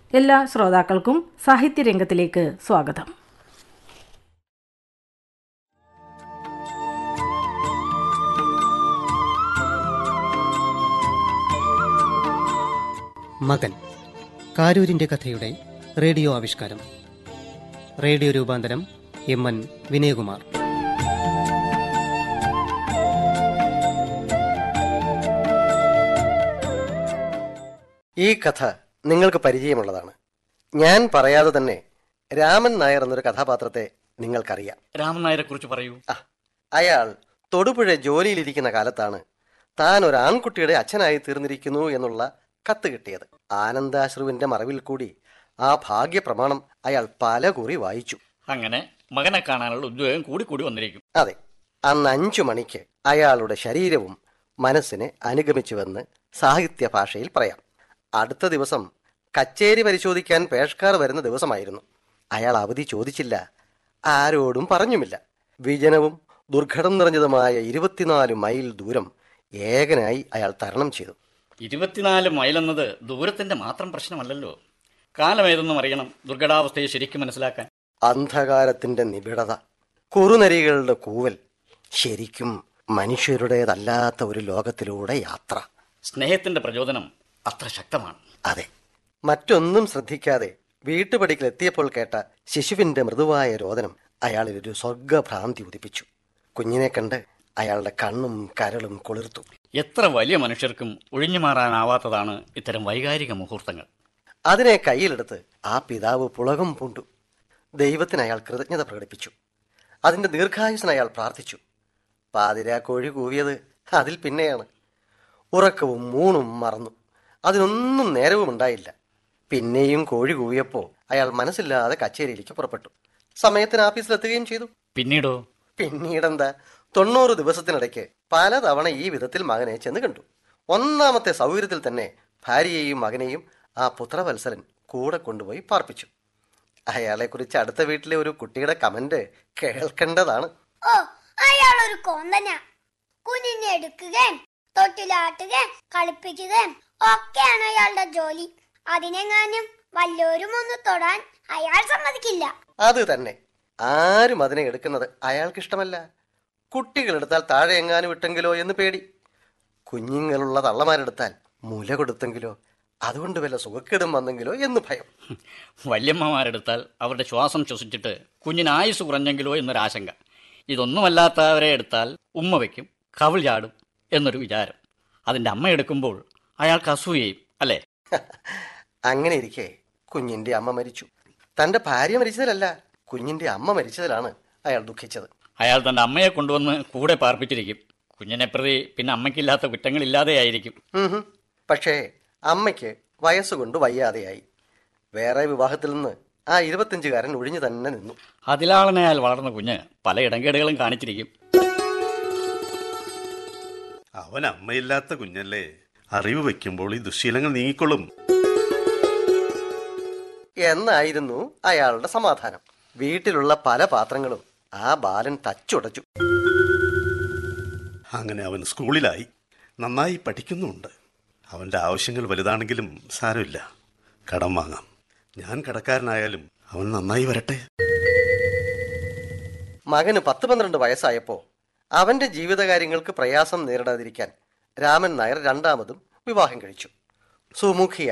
എല്ലാ ശ്രോതാക്കൾക്കും സാഹിത്യരംഗത്തിലേക്ക് സ്വാഗതം മകൻ കാരൂരിന്റെ കഥയുടെ റേഡിയോ ആവിഷ്കാരം റേഡിയോ രൂപാന്തരം എം എൻ വിനയകുമാർ ഈ കഥ നിങ്ങൾക്ക് പരിചയമുള്ളതാണ് ഞാൻ പറയാതെ തന്നെ രാമൻ നായർ എന്നൊരു കഥാപാത്രത്തെ നിങ്ങൾക്കറിയാം രാമൻ നായരെ കുറിച്ച് പറയൂ ആ, അയാൾ തൊടുപുഴ ജോലിയിലിരിക്കുന്ന കാലത്താണ് താൻ ഒരു ആൺകുട്ടിയുടെ അച്ഛനായി തീർന്നിരിക്കുന്നു എന്നുള്ള കത്ത് കിട്ടിയത് ആനന്ദാശ്രുവിന്റെ മറവിൽ കൂടി ആ ഭാഗ്യപ്രമാണം അയാൾ പല കുറി വായിച്ചു അങ്ങനെ മകനെ കാണാനുള്ള ഉദ്യോഗം കൂടി കൂടി വന്നിരിക്കും അതെ അന്ന് അഞ്ചു മണിക്ക് അയാളുടെ ശരീരവും മനസ്സിനെ അനുഗമിച്ചുവെന്ന് സാഹിത്യ ഭാഷയിൽ പറയാം അടുത്ത ദിവസം കച്ചേരി പരിശോധിക്കാൻ പേഷ്കാർ വരുന്ന ദിവസമായിരുന്നു അയാൾ അവധി ചോദിച്ചില്ല ആരോടും പറഞ്ഞുമില്ല വിജനവും ദുർഘടം നിറഞ്ഞതുമായ ഇരുപത്തിനാല് മൈൽ ദൂരം ഏകനായി അയാൾ തരണം ചെയ്തു ഇരുപത്തിനാല് മൈലെന്നത് ദൂരത്തിന്റെ മാത്രം പ്രശ്നമല്ലല്ലോ കാലം ഏതെന്നും അറിയണം ദുർഘടാവസ്ഥയെ ശരിക്കും മനസ്സിലാക്കാൻ അന്ധകാരത്തിന്റെ നിബിഡത കുറുനരികളുടെ കൂവൽ ശരിക്കും മനുഷ്യരുടേതല്ലാത്ത ഒരു ലോകത്തിലൂടെ യാത്ര സ്നേഹത്തിന്റെ പ്രചോദനം അത്ര ശക്തമാണ് അതെ മറ്റൊന്നും ശ്രദ്ധിക്കാതെ വീട്ടുപടിക്കൽ എത്തിയപ്പോൾ കേട്ട ശിശുവിന്റെ മൃദുവായ രോദനം അയാളിൽ ഒരു സ്വർഗഭ്രാന്തി ഉദിപ്പിച്ചു കുഞ്ഞിനെ കണ്ട് അയാളുടെ കണ്ണും കരളും കുളിർത്തു എത്ര വലിയ മനുഷ്യർക്കും ഒഴിഞ്ഞു മാറാനാവാത്തതാണ് ഇത്തരം വൈകാരിക മുഹൂർത്തങ്ങൾ അതിനെ കയ്യിലെടുത്ത് ആ പിതാവ് പുളകം പൂണ്ടു ദൈവത്തിന് അയാൾ കൃതജ്ഞത പ്രകടിപ്പിച്ചു അതിന്റെ ദീർഘായുസിന് അയാൾ പ്രാർത്ഥിച്ചു പാതിരാ കോഴി കൂവിയത് അതിൽ പിന്നെയാണ് ഉറക്കവും മൂണും മറന്നു അതിനൊന്നും നേരവും ഉണ്ടായില്ല പിന്നെയും കോഴി കൂവിയപ്പോൾ അയാൾ മനസ്സില്ലാതെ കച്ചേരിയിലേക്ക് പുറപ്പെട്ടു സമയത്തിന് ആഫീസിലെത്തുകയും ചെയ്തു പിന്നീടോ പിന്നീടെന്താ തൊണ്ണൂറ് ദിവസത്തിനിടയ്ക്ക് പലതവണ ഈ വിധത്തിൽ മകനെ ചെന്ന് കണ്ടു ഒന്നാമത്തെ സൗകര്യത്തിൽ തന്നെ ഭാര്യയെയും മകനെയും ആ പുത്രവത്സരൻ കൂടെ കൊണ്ടുപോയി പാർപ്പിച്ചു അയാളെക്കുറിച്ച് അടുത്ത വീട്ടിലെ ഒരു കുട്ടിയുടെ കമന്റ് കേൾക്കേണ്ടതാണ് ഓ അയാളൊരു കൊന്തന കുഞ്ഞിനെ എടുക്കുകയും തൊട്ടിലാട്ടുകയും കളിപ്പിക്കുകയും ഒക്കെയാണ് അയാളുടെ ജോലി അതിനെങ്ങാനും വല്ലോരും ഒന്ന് തൊടാൻ അയാൾ സമ്മതിക്കില്ല അത് തന്നെ ആരും അതിനെ എടുക്കുന്നത് അയാൾക്ക് ഇഷ്ടമല്ല കുട്ടികളെടുത്താൽ താഴെ എങ്ങാനും വിട്ടെങ്കിലോ എന്ന് പേടി കുഞ്ഞുങ്ങളുള്ള തള്ളമാരെടുത്താൽ മുല കൊടുത്തെങ്കിലോ അതുകൊണ്ട് വല്ല സുഖക്കേടും വന്നെങ്കിലോ എന്ന് ഭയം വല്യമ്മമാരെടുത്താൽ അവരുടെ ശ്വാസം ശ്വസിച്ചിട്ട് കുഞ്ഞിന് ആയുസ് കുറഞ്ഞെങ്കിലോ എന്നൊരാശങ്ക ഇതൊന്നുമല്ലാത്തവരെ എടുത്താൽ ഉമ്മ വയ്ക്കും കവിൾ ചാടും എന്നൊരു വിചാരം അതിന്റെ അമ്മ എടുക്കുമ്പോൾ അയാൾക്ക് അസൂയയും അല്ലേ അങ്ങനെ ഇരിക്കെ കുഞ്ഞിന്റെ അമ്മ മരിച്ചു തന്റെ ഭാര്യ മരിച്ചതിലല്ല കുഞ്ഞിന്റെ അമ്മ മരിച്ചതിലാണ് അയാൾ ദുഃഖിച്ചത് അയാൾ തന്റെ അമ്മയെ കൊണ്ടുവന്ന് കൂടെ പാർപ്പിച്ചിരിക്കും കുഞ്ഞിനെ പ്രതി പിന്നെ അമ്മയ്ക്കില്ലാത്ത കുറ്റങ്ങളില്ലാതെയായിരിക്കും ഉം ഹും. പക്ഷേ അമ്മയ്ക്ക് വയസ്സുകൊണ്ട് വയ്യാതെയായി വേറെ വിവാഹത്തിൽ നിന്ന് ആ ഇരുപത്തിയഞ്ചുകാരൻ ഒഴിഞ്ഞു തന്നെ നിന്നു അതിലാളനയാൽ വളർന്ന കുഞ്ഞ് പല ഇടങ്കേടുകളും കാണിച്ചിരിക്കും അവൻ അമ്മയില്ലാത്ത കുഞ്ഞല്ലേ അറിവ് വെക്കുമ്പോൾ ഈ ദുശീലങ്ങൾ നീങ്ങിക്കൊള്ളും എന്നായിരുന്നു അയാളുടെ സമാധാനം വീട്ടിലുള്ള പല പാത്രങ്ങളും ആ ബാലൻ തച്ചുടച്ചു അങ്ങനെ അവൻ സ്കൂളിലായി നന്നായി പഠിക്കുന്നുമുണ്ട് അവൻ്റെ ആവശ്യങ്ങൾ വലുതാണെങ്കിലും സാരമില്ല കടം വാങ്ങാം ഞാൻ കടക്കാരനായാലും അവൻ നന്നായി വരട്ടെ മകന് പത്ത് പന്ത്രണ്ട് വയസ്സായപ്പോ അവന്റെ ജീവിതകാര്യങ്ങൾക്ക് പ്രയാസം നേരിടാതിരിക്കാൻ രാമൻ നായർ രണ്ടാമതും വിവാഹം കഴിച്ചു സുമുഖിയ